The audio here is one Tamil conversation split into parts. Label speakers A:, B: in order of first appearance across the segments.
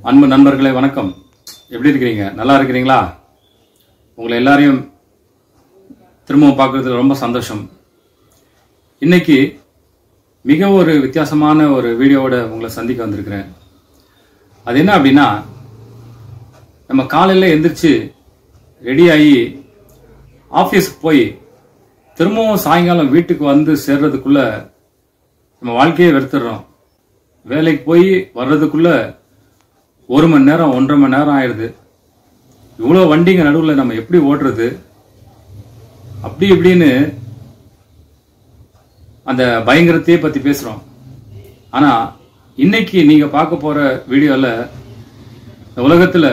A: அன்பு நண்பர்களே வணக்கம் எப்படி இருக்கிறீங்க நல்லா இருக்கிறீங்களா உங்களை எல்லாரையும் திரும்பவும் பார்க்கறதுல ரொம்ப சந்தோஷம் இன்னைக்கு மிக ஒரு வித்தியாசமான ஒரு வீடியோவோட உங்களை சந்திக்க வந்திருக்கிறேன் அது என்ன அப்படின்னா நம்ம காலையில் எந்திரிச்சு ரெடி ஆகி ஆஃபீஸுக்கு போய் திரும்பவும் சாயங்காலம் வீட்டுக்கு வந்து சேர்றதுக்குள்ள நம்ம வாழ்க்கையே வெறுத்துடுறோம் வேலைக்கு போய் வர்றதுக்குள்ள ஒரு மணி நேரம் ஒன்றரை மணி நேரம் ஆயிடுது இவ்வளோ வண்டிங்க நடுவில் நம்ம எப்படி ஓட்டுறது அப்படி இப்படின்னு அந்த பயங்கரத்தையே பற்றி பேசுகிறோம் ஆனால் இன்னைக்கு நீங்கள் பார்க்க போகிற வீடியோவில் இந்த உலகத்தில்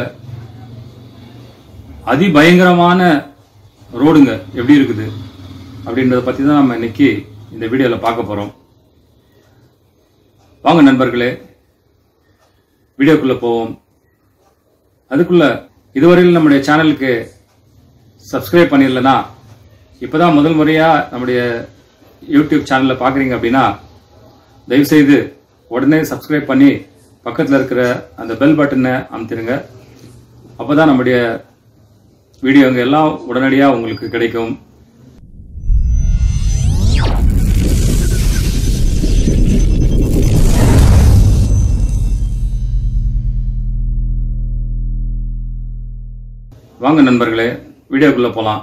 A: அதிபயங்கரமான ரோடுங்க எப்படி இருக்குது அப்படின்றத பற்றி தான் நம்ம இன்னைக்கு இந்த வீடியோவில் பார்க்க போகிறோம் வாங்க நண்பர்களே வீடியோக்குள்ள போவோம் அதுக்குள்ள இதுவரையில் நம்முடைய சேனலுக்கு சப்ஸ்கிரைப் பண்ணிடலனா இப்பதான் முதல் முறையா நம்முடைய யூடியூப் சேனல்ல பாக்குறீங்க அப்படின்னா தயவுசெய்து உடனே சப்ஸ்கிரைப் பண்ணி பக்கத்தில் இருக்கிற அந்த பெல் பட்டனை அமுத்திடுங்க அப்பதான் நம்முடைய வீடியோங்க எல்லாம் உடனடியாக உங்களுக்கு கிடைக்கும் வாங்க நண்பர்களே வீடியோக்குள்ள போலாம்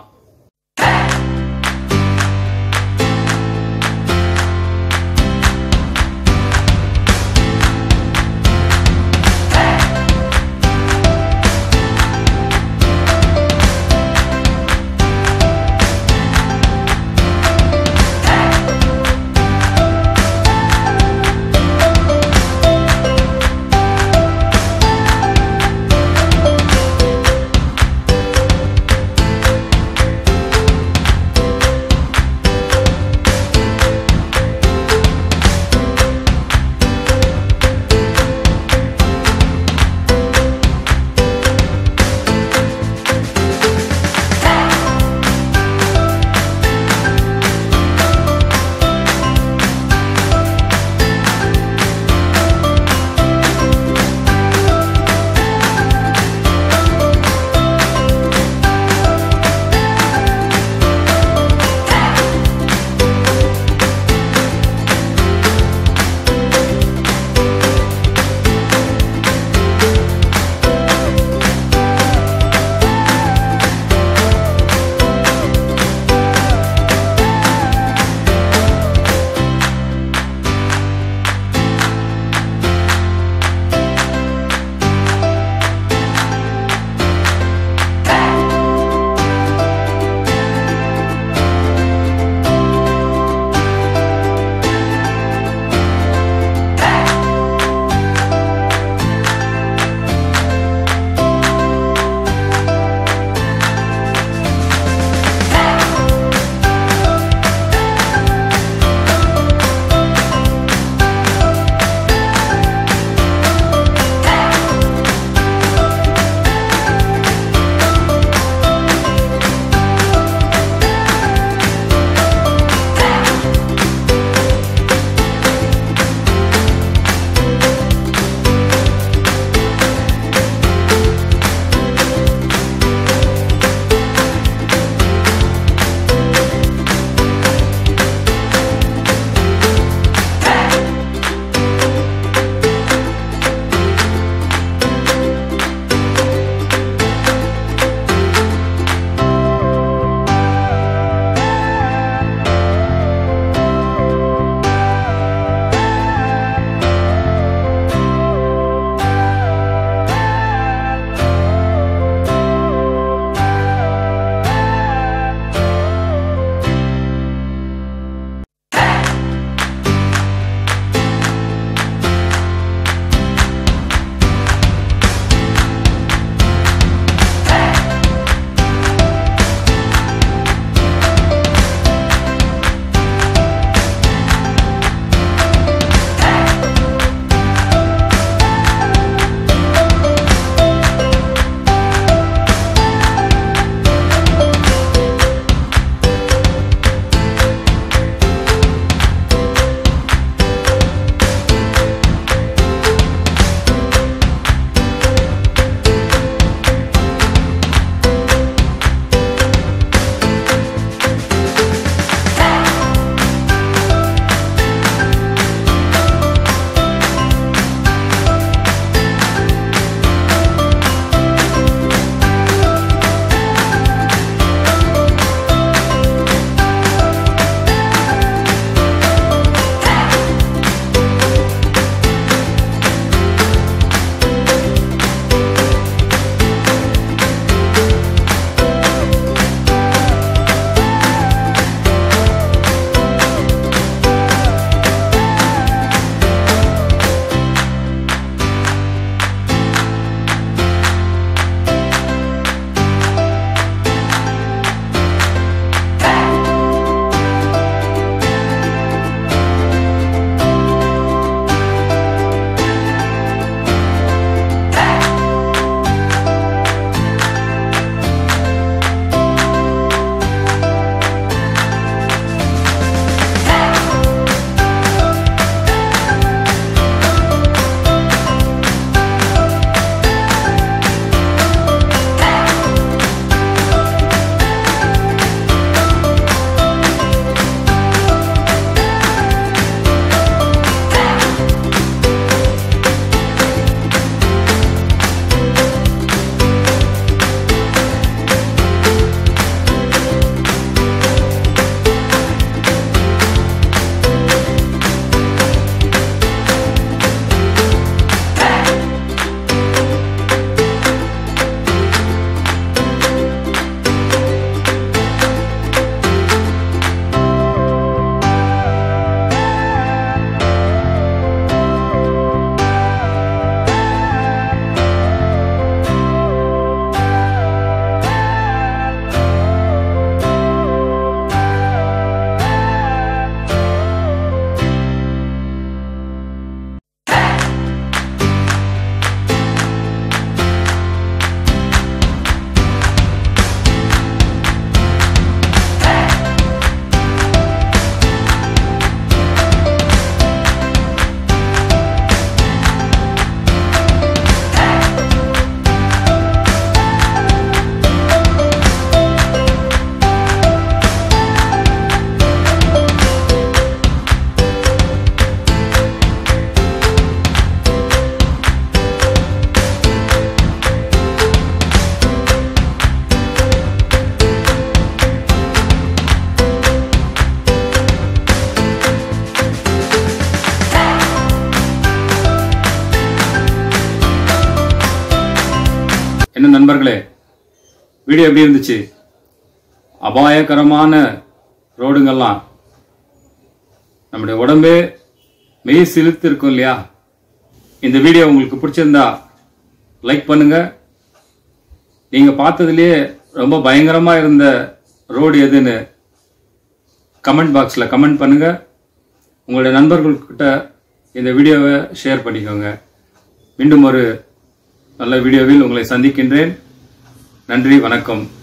A: என்ன நண்பர்களே வீடியோ எப்படி இருந்துச்சு அபாயகரமான ரோடுங்கெல்லாம் நம்முடைய உடம்பே மெய் சிலுத்து இருக்கும் இல்லையா இந்த வீடியோ உங்களுக்கு பிடிச்சிருந்தா லைக் பண்ணுங்க நீங்க பார்த்ததுலயே ரொம்ப பயங்கரமா இருந்த ரோடு எதுன்னு கமெண்ட் பாக்ஸில் கமெண்ட் பண்ணுங்க உங்களுடைய நண்பர்கள்கிட்ட இந்த வீடியோவை ஷேர் பண்ணிக்கோங்க மீண்டும் ஒரு நல்ல வீடியோவில் உங்களை சந்திக்கின்றேன் நன்றி வணக்கம்